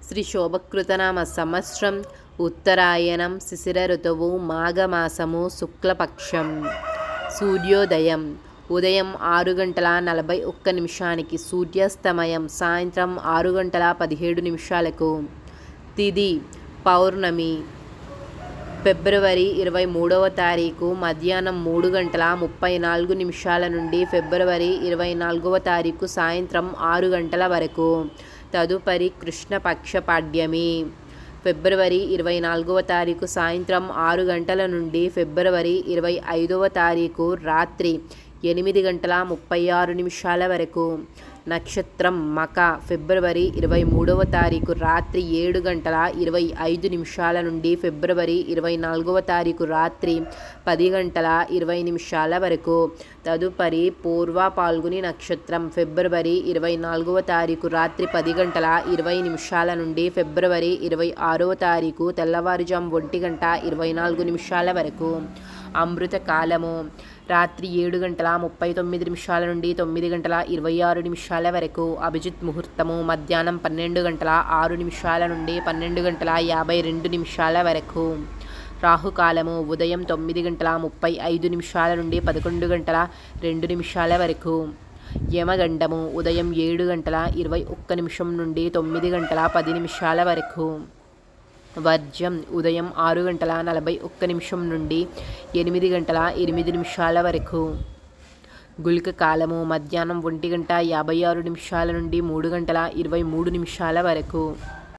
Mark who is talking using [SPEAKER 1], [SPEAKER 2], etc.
[SPEAKER 1] శ్రీ శోభకృతనామ సంవత్సరం ఉత్తరాయణం శిశిర ఋతువు మాఘమాసము శుక్లపక్షం సూర్యోదయం ఉదయం ఆరు గంటల నలభై ఒక్క నిమిషానికి సూర్యాస్తమయం సాయంత్రం ఆరు గంటల పదిహేడు నిమిషాలకు తిది పౌర్ణమి ఫిబ్రవరి ఇరవై మూడవ తారీఖు మధ్యాహ్నం మూడు గంటల ముప్పై నాలుగు నిమిషాల నుండి ఫిబ్రవరి ఇరవై నాలుగవ తారీఖు సాయంత్రం ఆరు గంటల వరకు తదుపరి కృష్ణపక్ష పాడ్యమి ఫిబ్రవరి ఇరవై నాలుగవ తారీఖు సాయంత్రం ఆరు గంటల నుండి ఫిబ్రవరి ఇరవై ఐదవ తారీఖు రాత్రి ఎనిమిది గంటల ముప్పై ఆరు నిమిషాల వరకు నక్షత్రం మక ఫిబ్రవరి ఇరవై మూడవ తారీఖు రాత్రి ఏడు గంటల ఇరవై ఐదు నిమిషాల నుండి ఫిబ్రవరి ఇరవై నాలుగవ తారీఖు రాత్రి పది గంటల ఇరవై నిమిషాల వరకు తదుపరి పూర్వ పాల్గొని నక్షత్రం ఫిబ్రవరి ఇరవై నాలుగవ తారీఖు రాత్రి పది గంటల ఇరవై నిమిషాల నుండి ఫిబ్రవరి ఇరవై ఆరవ తారీఖు తెల్లవారుజాము ఒంటి గంట ఇరవై నాలుగు నిమిషాల వరకు అమృత కాలము రాత్రి ఏడు గంటల ముప్పై తొమ్మిది నిమిషాల నుండి తొమ్మిది గంటల ఇరవై ఆరు నిమిషాల వరకు అభిజిత్ ముహూర్తము మధ్యాహ్నం పన్నెండు గంటల ఆరు నిమిషాల నుండి పన్నెండు గంటల యాభై రెండు నిమిషాల వరకు రాహుకాలము ఉదయం తొమ్మిది గంటల ముప్పై ఐదు నిమిషాల నుండి పదకొండు గంటల రెండు నిమిషాల వరకు యమగండము ఉదయం ఏడు గంటల ఇరవై ఒక్క నిమిషం నుండి తొమ్మిది గంటల పది నిమిషాల వరకు వర్జం ఉదయం ఆరు గంటల నలభై ఒక్క నిమిషం నుండి ఎనిమిది గంటల ఎనిమిది నిమిషాల వరకు గుళిక కాలము మధ్యాహ్నం ఒంటి గంట యాభై ఆరు నిమిషాల నుండి మూడు గంటల ఇరవై మూడు నిమిషాల వరకు